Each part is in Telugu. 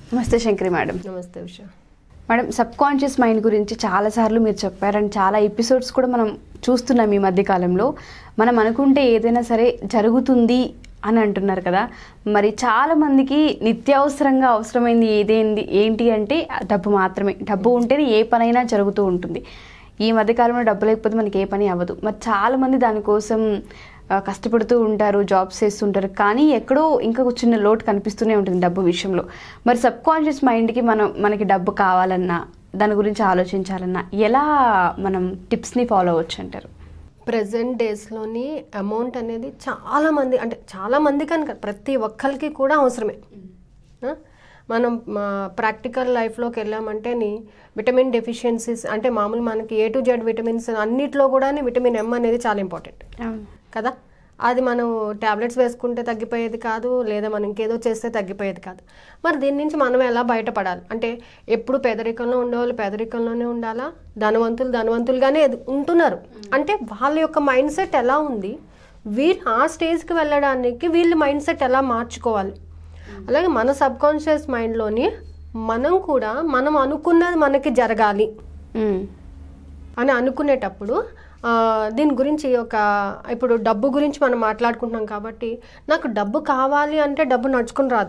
నమస్తే శంకరి మేడం నమస్తే Usha madam subconscious mind గురించి చాలాసార్లు మీరు చెప్పారు అండ్ చాలా ఎపిసోడ్స్ కూడా మనం చూస్తున్నాం ఈ మధ్య కాలంలో మనం అనుకుంటే ఏదైనా సరే జరుగుతుంది అని అంటున్నారు కదా మరి చాలా మందికి నిత్యావసరంగా అవసరమైంది ఏదేంది ఏంటి అంటే డబ్బు మాత్రమే డబ్బు ఉంటేనే ఏ పనైనా జరుగుతూ ఉంటుంది ఈ మధ్య కాలంలో డబ్బు లేకపోతే మనకి ఏ పని అవ్వదు మరి చాలా మంది దానికోసం ఆ, కష్టపడుతూ ఉంటారు జాబ్స్ చేస్తుంటారు కానీ ఎక్కడో ఇంకా ఒక చిన్న లోటు కనిపిస్తూనే ఉంటుంది డబ్బు విషయంలో మరి సబ్ కాన్షియస్ మైండ్కి మనం మనకి డబ్బు కావాలన్నా దాని గురించి ఆలోచించాలన్నా ఎలా మనం టిప్స్ని ఫాలో అవ్వచ్చు అంటారు ప్రజెంట్ డేస్లోని అమౌంట్ అనేది చాలా మంది అంటే చాలా మంది కనుక ప్రతి ఒక్కరికి కూడా అవసరమే ఆ? మనం ప్రాక్టికల్ లైఫ్లోకి వెళ్ళామంటే విటమిన్ డెఫిషియన్సీస్ అంటే మామూలు మనకి ఏ టు జెడ్ విటమిన్స్ అన్నిట్లో కూడా విటమిన్ ఎం అనేది చాలా ఇంపార్టెంట్ కదా అది మనం ట్యాబ్లెట్స్ వేసుకుంటే తగ్గిపోయేది కాదు లేదా మనం ఇంకేదో చేస్తే తగ్గిపోయేది కాదు మరి దీని నుంచి మనం ఎలా బయటపడాలి అంటే ఎప్పుడు పేదరికంలో ఉండేవాళ్ళు పేదరికంలోనే ఉండాలా ధనవంతులు ధనవంతులుగానే ఎదు- ఉంటున్నారు అంటే వాళ్ళ యొక్క మైండ్ సెట్ ఎలా ఉంది వీళ్ళు ఆ స్టేజ్కి వెళ్ళడానికి వీళ్ళ మైండ్ సెట్ ఎలా మార్చుకోవాలి అలాగే మన సబ్ కాన్షియస్ మైండ్లోని మనం కూడా మనం అనుకున్నది మనకి జరగాలి మ్మ్. అని అనుకునేటప్పుడు ఆ, దీని గురించి ఒక ఇప్పుడు డబ్బు గురించి మనం మాట్లాడుకుంటున్నాం కాబట్టి నాకు డబ్బు కావాలి అంటే డబ్బు నడుచుకుని రాదు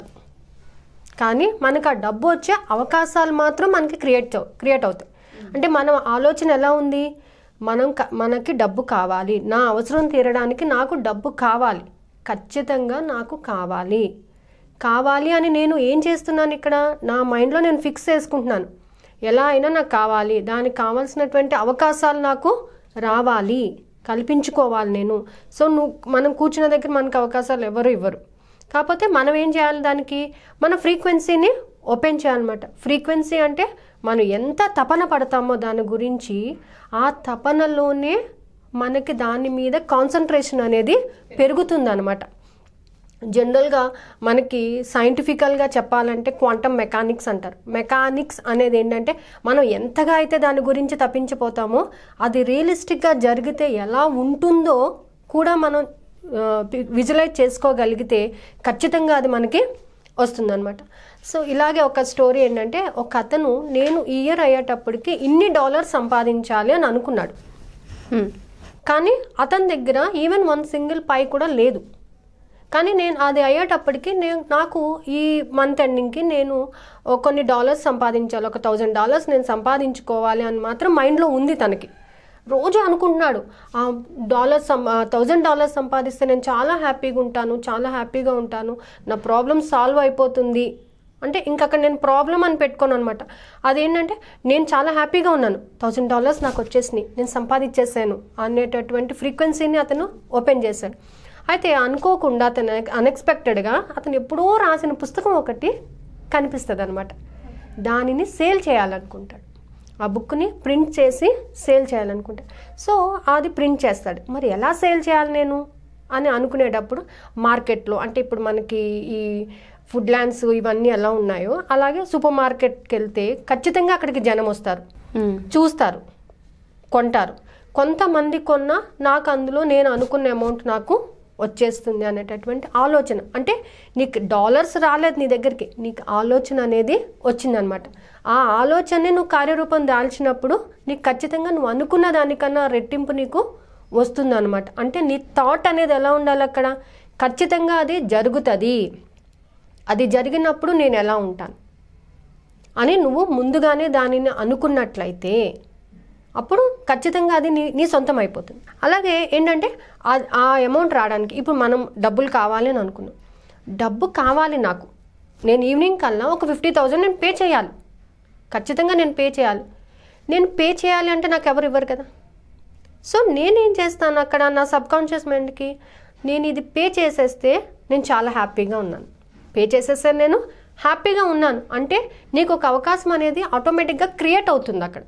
కానీ మనకు ఆ డబ్బు వచ్చే అవకాశాలు మాత్రం మనకి క్రియేట్ క్రియేట్ అవుతాయి అంటే మనం ఆలోచన ఎలా ఉంది మనం క- మనకి డబ్బు కావాలి నా అవసరం తీరడానికి నాకు డబ్బు కావాలి ఖచ్చితంగా నాకు కావాలి కావాలి అని నేను ఏం చేస్తున్నాను ఇక్కడ నా మైండ్లో నేను ఫిక్స్ చేసుకుంటున్నాను ఎలా అయినా నాకు కావాలి దానికి కావాల్సినటువంటి అవకాశాలు నాకు రావాలి కల్పించుకోవాలి నేను సో నువ్వు మనం కూర్చున్న దగ్గర మనకు అవకాశాలు ఎవరు ఇవ్వరు కాకపోతే మనం ఏం చేయాలి దానికి మన ఫ్రీక్వెన్సీని ఓపెన్ చేయాలన్నమాట ఫ్రీక్వెన్సీ అంటే మనం ఎంత తపన పడతామో దాని గురించి ఆ తపనలోనే మనకి దాని మీద కాన్సన్ట్రేషన్ అనేది పెరుగుతుందన్నమాట జనరల్గా మనకి సైంటిఫికల్గా చెప్పాలంటే క్వాంటమ్ మెకానిక్స్ అంటారు మెకానిక్స్ అనేది ఏంటంటే మనం ఎంతగా అయితే దాని గురించి తప్పించిపోతామో అది రియలిస్టిక్గా జరిగితే ఎలా ఉంటుందో కూడా మనం విజువలైజ్ చేసుకోగలిగితే ఖచ్చితంగా అది మనకి వస్తుందన్నమాట సో ఇలాగే ఒక స్టోరీ ఏంటంటే ఒక అతను నేను ఈ ఇయర్ అయ్యేటప్పటికి ఇన్ని డాలర్స్ సంపాదించాలి అని అనుకున్నాడు మ్మ్. కానీ అతని దగ్గర ఈవెన్ వన్ సింగిల్ పై కూడా లేదు కానీ నేను అది అయ్యేటప్పటికి నేను నాకు ఈ మంత్ ఎండింగ్కి నేను ఓ కొన్ని డాలర్స్ సంపాదించాలి ఒక థౌజండ్ డాలర్స్ నేను సంపాదించుకోవాలి అని మాత్రం మైండ్లో ఉంది తనకి రోజు అనుకుంటున్నాడు ఆ డాలర్స్ థౌజండ్ డాలర్స్ సంపాదిస్తే నేను చాలా హ్యాపీగా ఉంటాను చాలా హ్యాపీగా ఉంటాను నా ప్రాబ్లమ్ సాల్వ్ అయిపోతుంది అంటే ఇంక అక్కడ నేను ప్రాబ్లం అని పెట్టుకోను అనమాట అదేంటంటే నేను చాలా హ్యాపీగా ఉన్నాను థౌజండ్ డాలర్స్ నాకు వచ్చేసినాయి నేను సంపాదించేసాను అనేటటువంటి ఫ్రీక్వెన్సీని అతను ఓపెన్ చేశాడు అయితే అనుకోకుండా అతను అన్ఎక్స్పెక్టెడ్గా అతను ఎప్పుడో రాసిన పుస్తకం ఒకటి కనిపిస్తుంది అనమాట దానిని సేల్ చేయాలనుకుంటాడు ఆ బుక్ని ప్రింట్ చేసి సేల్ చేయాలనుకుంటాడు సో అది ప్రింట్ చేస్తాడు మరి ఎలా సేల్ చేయాలి నేను అని అనుకునేటప్పుడు మార్కెట్లో అంటే ఇప్పుడు మనకి ఈ ఫుడ్ ల్యాండ్స్ ఇవన్నీ ఎలా ఉన్నాయో అలాగే సూపర్ మార్కెట్కి వెళ్తే ఖచ్చితంగా అక్కడికి జనం వస్తారు మ్మ్. చూస్తారు కొంటారు కొంతమంది కొన్నా నాకు అందులో నేను అనుకున్న అమౌంట్ నాకు వచ్చేస్తుంది అనేటటువంటి ఆలోచన అంటే నీకు డాలర్స్ రాలేదు నీ దగ్గరికి నీకు ఆలోచన అనేది వచ్చిందనమాట ఆ ఆలోచనని నువ్వు కార్యరూపం దాల్చినప్పుడు నీకు ఖచ్చితంగా నువ్వు అనుకున్న దానికన్నా రెట్టింపు నీకు వస్తుందన్నమాట అంటే నీ థాట్ అనేది ఎలా ఉండాలి అక్కడ ఖచ్చితంగా అది జరుగుతుంది అది జరిగినప్పుడు నేను ఎలా ఉంటాను అని నువ్వు ముందుగానే దానిని అనుకున్నట్లయితే అప్పుడు ఖచ్చితంగా అది నీ నీ సొంతం అయిపోతుంది అలాగే ఏంటంటే ఆ- ఆ అమౌంట్ రావడానికి ఇప్పుడు మనం డబ్బులు కావాలి అని అనుకున్నాం డబ్బు కావాలి నాకు నేను ఈవినింగ్ కల్లా ఒక ఫిఫ్టీ థౌజండ్ నేను పే చేయాలి ఖచ్చితంగా నేను పే చేయాలి నేను పే చేయాలి అంటే నాకు ఎవరు ఇవ్వరు కదా సో నేనేం చేస్తాను అక్కడ నా సబ్ కాన్షియస్ మైండ్కి నేను ఇది పే చేసేస్తే నేను చాలా హ్యాపీగా ఉన్నాను పే చేసేస్తే నేను హ్యాపీగా ఉన్నాను అంటే నీకు ఒక అవకాశం అనేది ఆటోమేటిక్గా క్రియేట్ అవుతుంది అక్కడ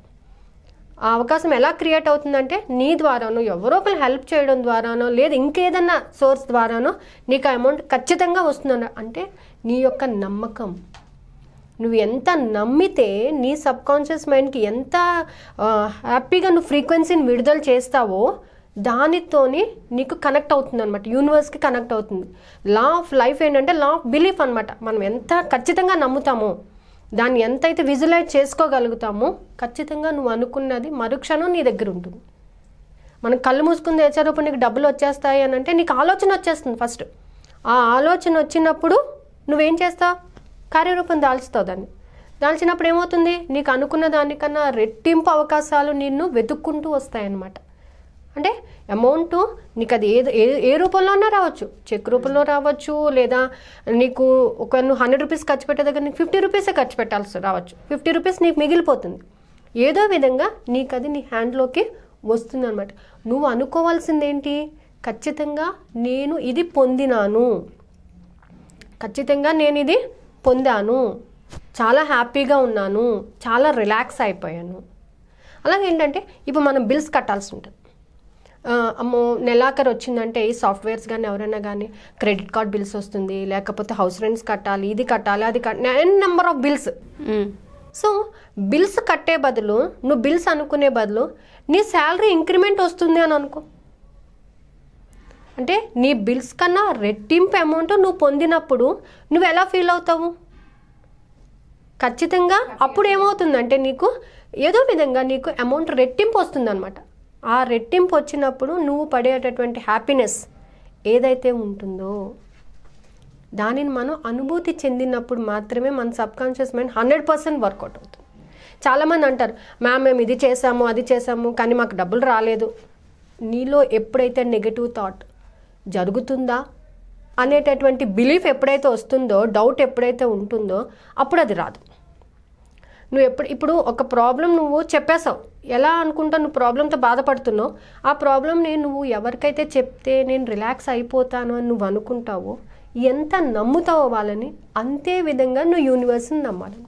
ఆ అవకాశం ఎలా క్రియేట్ అవుతుందంటే నీ ద్వారానో ఎవరో ఒకరు హెల్ప్ చేయడం ద్వారానో లేదు ఇంకేదన్నా సోర్స్ ద్వారానో నీకు ఆ అమౌంట్ ఖచ్చితంగా వస్తుందన్న అంటే నీ యొక్క నమ్మకం నువ్వు ఎంత నమ్మితే నీ సబ్ కాన్షియస్ మైండ్కి ఎంత ఆ, హ్యాపీగా నువ్వు ఫ్రీక్వెన్సీని విడుదల చేస్తావో దానితోని నీకు కనెక్ట్ అవుతుంది అనమాట యూనివర్స్కి కనెక్ట్ అవుతుంది లా ఆఫ్ లైఫ్ ఏంటంటే లా ఆఫ్ బిలీఫ్ అనమాట మనం ఎంత ఖచ్చితంగా నమ్ముతామో దాన్ని ఎంతైతే విజువలైజ్ చేసుకోగలుగుతామో ఖచ్చితంగా నువ్వు అనుకున్నది మరుక్షణం నీ దగ్గర ఉంటుంది మనం కళ్ళు మూసుకుని తెచ్చేటప్పుడు నీకు డబ్బులు వచ్చేస్తాయి అని అంటే నీకు ఆలోచన వచ్చేస్తుంది ఫస్ట్ ఆ ఆలోచన వచ్చినప్పుడు నువ్వేం చేస్తావు కార్యరూపం దాల్చుతావు దాన్ని దాల్చినప్పుడు ఏమవుతుంది నీకు అనుకున్న దానికన్నా రెట్టింపు అవకాశాలు నిన్ను వెతుక్కుంటూ వస్తాయన్నమాట అంటే అమౌంట్ నీకు అది ఏ ఏ ఏ రూపంలోనే రావచ్చు చెక్ రూపంలో రావచ్చు లేదా నీకు ఒక నువ్వు హండ్రెడ్ రూపీస్ ఖర్చు పెట్టే దగ్గర నీకు ఫిఫ్టీ రూపీసే ఖర్చు పెట్టాల్సి రావచ్చు ఫిఫ్టీ రూపీస్ నీకు మిగిలిపోతుంది ఏదో విధంగా నీకు అది నీ హ్యాండ్లోకి వస్తుంది అనమాట నువ్వు అనుకోవాల్సింది ఏంటి ఖచ్చితంగా నేను ఇది పొందినాను ఖచ్చితంగా నేను ఇది పొందాను చాలా హ్యాపీగా ఉన్నాను చాలా రిలాక్స్ అయిపోయాను అలాగే ఏంటంటే ఇప్పుడు మనం బిల్స్ కట్టాల్సి ఉంటుంది ఆ, అమ్మో నెలాఖరు వచ్చిందంటే ఈ సాఫ్ట్వేర్స్ కానీ ఎవరైనా కానీ క్రెడిట్ కార్డ్ బిల్స్ వస్తుంది లేకపోతే హౌస్ రెంట్స్ కట్టాలి ఇది కట్టాలి అది కట్టాలి ఎన్ నెంబర్ ఆఫ్ బిల్స్ మ్మ్. సో బిల్స్ కట్టే బదులు నువ్వు బిల్స్ అనుకునే బదులు నీ శాలరీ ఇంక్రిమెంట్ వస్తుంది అని అనుకో అంటే నీ బిల్స్ కన్నా రెట్టింపు అమౌంట్ నువ్వు పొందినప్పుడు నువ్వు ఎలా ఫీల్ అవుతావు ఖచ్చితంగా అప్పుడు ఏమవుతుందంటే నీకు ఏదో విధంగా నీకు అమౌంట్ రెట్టింపు వస్తుందన్నమాట ఆ రెట్టింపు వచ్చినప్పుడు నువ్వు పడేటటువంటి హ్యాపీనెస్ ఏదైతే ఉంటుందో దానిని మనం అనుభూతి చెందినప్పుడు మాత్రమే మన subconscious mind hundred percent work out అవుతుంది చాలామంది అంటారు మ్యామ్ మేము ఇది చేసాము అది చేసాము కానీ మాకు డబ్బులు రాలేదు నీలో ఎప్పుడైతే నెగటివ్ థాట్ జరుగుతుందా అనేటటువంటి బిలీఫ్ ఎప్పుడైతే వస్తుందో డౌట్ ఎప్పుడైతే ఉంటుందో అప్పుడు అది రాదు నువ్వు ఎప్పుడు ఇప్పుడు ఒక ప్రాబ్లం నువ్వు చెప్పేశావు ఎలా అనుకుంటా నువ్వు ప్రాబ్లంతో బాధపడుతున్నావు ఆ ప్రాబ్లంని నువ్వు ఎవరికైతే చెప్తే నేను రిలాక్స్ అయిపోతాను అని నువ్వు అనుకుంటావో ఎంత నమ్ముతావో వాళ్ళని అంతే విధంగా నువ్వు యూనివర్స్ని నమ్మాలి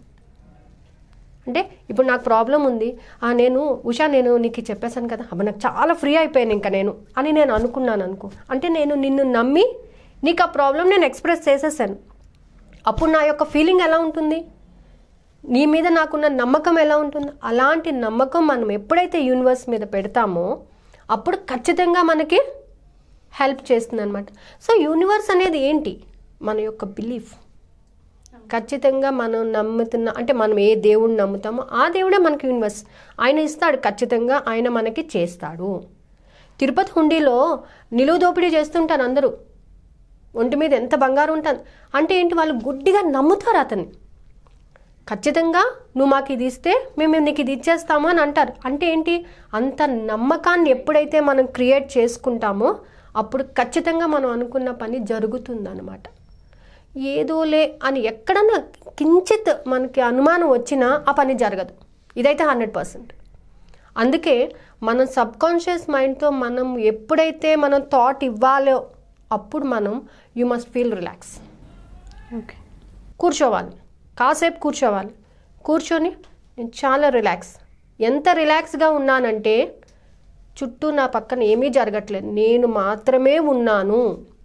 అంటే ఇప్పుడు నాకు ప్రాబ్లం ఉంది ఆ నేను ఉషా నేను నీకు చెప్పేశాను కదా అబ్బా నాకు చాలా ఫ్రీ అయిపోయాను ఇంకా నేను అని నేను అనుకున్నాను అనుకో అంటే నేను నిన్ను నమ్మి నీకు ఆ ప్రాబ్లం నేను ఎక్స్ప్రెస్ చేసేసాను అప్పుడు నా యొక్క ఫీలింగ్ ఎలా ఉంటుంది నీ మీద నాకున్న నమ్మకం ఎలా ఉంటుంది అలాంటి నమ్మకం మనం ఎప్పుడైతే యూనివర్స్ మీద పెడతామో అప్పుడు ఖచ్చితంగా మనకి హెల్ప్ చేస్తుంది అనమాట సో యూనివర్స్ అనేది ఏంటి మన యొక్క బిలీఫ్ ఖచ్చితంగా మనం నమ్ముతున్న అంటే మనం ఏ దేవుడిని నమ్ముతామో ఆ దేవుడే మనకి యూనివర్స్ ఆయన ఇస్తాడు ఖచ్చితంగా ఆయన మనకి చేస్తాడు తిరుపతి హుండీలో నిలువు దోపిడీ చేస్తుంటారు అందరూ ఒంటి మీద ఎంత బంగారం ఉంటుంది అంటే ఏంటి వాళ్ళు గుడ్డిగా నమ్ముతారు అతన్ని ఖచ్చితంగా నువ్వు మాకు ఇది ఇస్తే మేము నీకు ఇది ఇచ్చేస్తాము అని అంటారు అంటే ఏంటి అంత నమ్మకాన్ని ఎప్పుడైతే మనం క్రియేట్ చేసుకుంటామో అప్పుడు ఖచ్చితంగా మనం అనుకున్న పని జరుగుతుందన్నమాట ఏదోలే అని ఎక్కడన్నా కించిత్ మనకి అనుమానం వచ్చినా ఆ పని జరగదు ఇదైతే హండ్రెడ్ పర్సెంట్ అందుకే మనం సబ్ కాన్షియస్ మైండ్తో మనం ఎప్పుడైతే మనం థాట్ ఇవ్వాలో అప్పుడు మనం you must feel relax okay కూర్చోవాలి కాసేపు కూర్చోవాలి కూర్చొని నేను చాలా రిలాక్స్ ఎంత రిలాక్స్గా ఉన్నానంటే చుట్టూ నా పక్కన ఏమీ జరగట్లేదు నేను మాత్రమే ఉన్నాను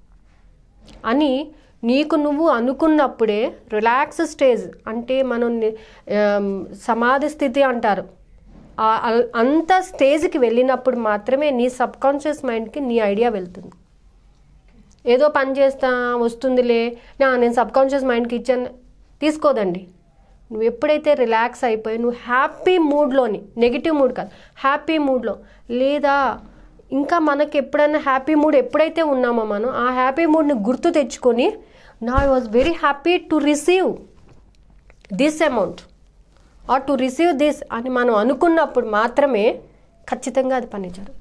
అని నీకు నువ్వు అనుకున్నప్పుడే రిలాక్స్ స్టేజ్ అంటే మనం ని- ఆమ్, సమాధి స్థితి అంటారు ఆ- అల్- అంత స్టేజ్కి వెళ్ళినప్పుడు మాత్రమే నీ సబ్ కాన్షియస్ మైండ్కి నీ ఐడియా వెళ్తుంది ఏదో పని చేస్తా వస్తుందిలే నా నేను సబ్ కాన్షియస్ మైండ్కి ఇచ్చాను తీసుకోదండి నువ్వు ఎప్పుడైతే రిలాక్స్ అయిపోయి నువ్వు హ్యాపీ మూడ్లోని నెగిటివ్ మూడ్ కాదు హ్యాపీ మూడ్లో లేదా ఇంకా మనకి ఎప్పుడైనా హ్యాపీ మూడ్ ఎప్పుడైతే ఉన్నామో మనం ఆ హ్యాపీ మూడ్ని గుర్తు తెచ్చుకొని నా I was very happy to receive this amount or to receive this అని మనం అనుకున్నప్పుడు మాత్రమే ఖచ్చితంగా అది పని జరుగుతుంది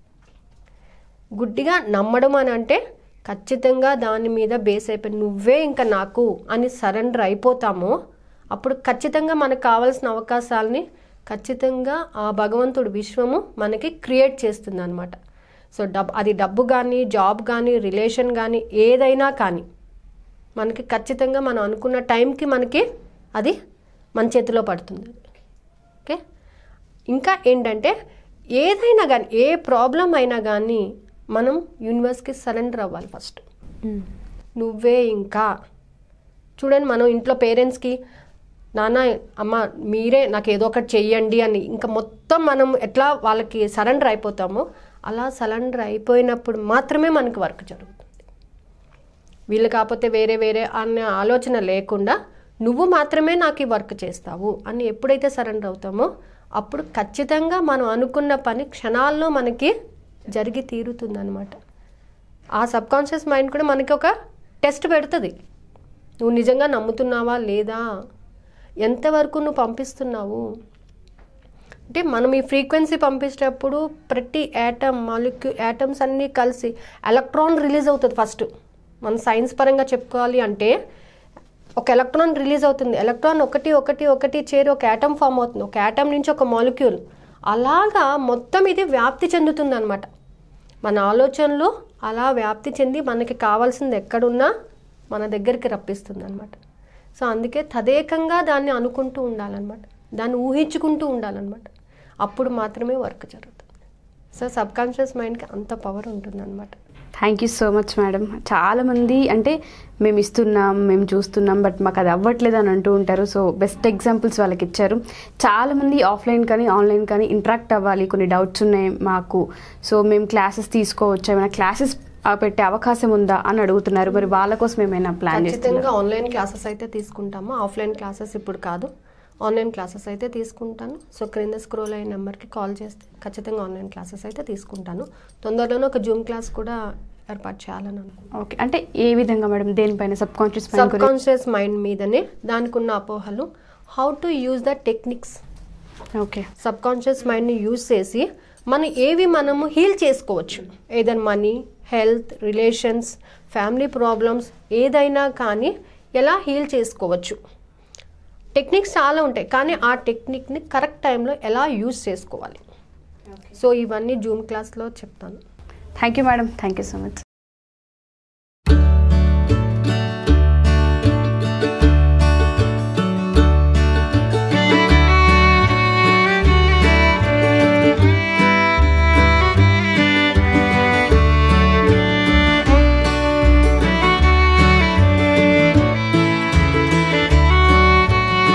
గుడ్డిగా నమ్మడం అని అంటే ఖచ్చితంగా దాని మీద బేస్ అయిపోయి నువ్వే ఇంకా నాకు అని సరెండర్ అయిపోతామో అప్పుడు ఖచ్చితంగా మనకు కావాల్సిన అవకాశాలని ఖచ్చితంగా ఆ భగవంతుడు విశ్వము మనకి క్రియేట్ చేస్తుంది అనమాట సో డబ్ అది డబ్బు కానీ జాబ్ కానీ రిలేషన్ కానీ ఏదైనా కానీ మనకి ఖచ్చితంగా మనం అనుకున్న టైంకి మనకి అది మన చేతిలో పడుతుంది ఓకే ఇంకా ఏంటంటే ఏదైనా కానీ ఏ ప్రాబ్లం అయినా కానీ మనం యూనివర్స్కి సరెండర్ అవ్వాలి ఫస్ట్ మ్మ్. నువ్వే ఇంకా చూడండి మనం ఇంట్లో పేరెంట్స్కి నాన్న అమ్మ మీరే నాకు ఏదో ఒకటి చెయ్యండి అని ఇంకా మొత్తం మనం ఎట్లా వాళ్ళకి సరెండర్ అయిపోతామో అలా సరెండర్ అయిపోయినప్పుడు మాత్రమే మనకి వర్క్ జరుగుతుంది వీళ్ళు కాకపోతే వేరే వేరే అనే ఆలోచన లేకుండా నువ్వు మాత్రమే నాకు ఈ వర్క్ చేస్తావు అని ఎప్పుడైతే సరెండర్ అవుతామో అప్పుడు ఖచ్చితంగా మనం అనుకున్న పని క్షణాల్లో మనకి జరిగి తీరుతుందన్నమాట ఆ సబ్ కాన్షియస్ మైండ్ కూడా మనకి ఒక టెస్ట్ పెడుతుంది నువ్వు నిజంగా నమ్ముతున్నావా లేదా ఎంతవరకు నువ్వు పంపిస్తున్నావు అంటే మనం ఈ ఫ్రీక్వెన్సీ పంపించేటప్పుడు ప్రతి యాటమ్ మాలిక్యూ యాటమ్స్ అన్నీ కలిసి ఎలక్ట్రాన్ రిలీజ్ అవుతుంది ఫస్ట్ మన సైన్స్ పరంగా చెప్పుకోవాలి అంటే ఒక ఎలక్ట్రాన్ రిలీజ్ అవుతుంది ఎలక్ట్రాన్ ఒకటి ఒకటి ఒకటి చేరి ఒక యాటమ్ ఫామ్ అవుతుంది ఒక యాటమ్ నుంచి ఒక మాలిక్యూల్ అలాగా మొత్తం ఇది వ్యాప్తి చెందుతుంది అనమాట మన ఆలోచనలు అలా వ్యాప్తి చెంది మనకి కావాల్సింది ఎక్కడున్నా మన దగ్గరికి రప్పిస్తుంది అనమాట సో అందుకే తదేకంగా దాన్ని అనుకుంటూ ఉండాలన్నమాట దాన్ని ఊహించుకుంటూ ఉండాలన్నమాట అప్పుడు మాత్రమే వర్క్ జరుగుతుంది సో సబ్ కాన్షియస్ మైండ్కి అంత పవర్ ఉంటుందన్నమాట thank you so much madam చాలామంది అంటే మేము ఇస్తున్నాం మేము చూస్తున్నాం బట్ మాకు అది అవ్వట్లేదు అని అంటూ ఉంటారు సో బెస్ట్ ఎగ్జాంపుల్స్ వాళ్ళకి ఇచ్చారు చాలామంది ఆఫ్లైన్ కానీ ఆన్లైన్ కానీ ఇంటరాక్ట్ అవ్వాలి కొన్ని డౌట్స్ ఉన్నాయి మాకు సో మేము క్లాసెస్ తీసుకోవచ్చు ఏమైనా క్లాసెస్ పెట్టే అవకాశం ఉందా అని అడుగుతున్నారు మరి వాళ్ళ కోసం ఏమైనా ప్లాన్ చేస్తున్నారు ఖచ్చితంగా ఆన్లైన్ క్లాసెస్ అయితే తీసుకుంటాము ఆఫ్లైన్ క్లాసెస్ ఇప్పుడు కాదు ఆన్లైన్ క్లాసెస్ అయితే తీసుకుంటాను సో క్రింద స్క్రోల్ అయిన నెంబర్కి కాల్ చేస్తే ఖచ్చితంగా ఆన్లైన్ క్లాసెస్ అయితే తీసుకుంటాను తొందరలోనే ఒక జూమ్ క్లాస్ కూడా ఏర్పాటు చేయాలని అనుకుంటున్నాను ఓకే అంటే ఏ విధంగా మేడం దేనిపైన సబ్ కాన్షియస్ మైండ్ సబ్ గురించి కాన్షియస్ మైండ్ మీదనే దానికి ఉన్న అపోహలు how to use the techniques okay subconscious మైండ్ని యూజ్ చేసి మనం ఏవి మనము హీల్ చేసుకోవచ్చు ఏదైనా money health relations family problems ఏదైనా కానీ ఎలా హీల్ చేసుకోవచ్చు టెక్నిక్స్ చాలా ఉంటాయి కానీ ఆ టెక్నిక్ని కరెక్ట్ టైంలో ఎలా యూజ్ చేసుకోవాలి సో ఇవన్నీ జూమ్ క్లాస్లో చెప్తాను thank you madam thank you so much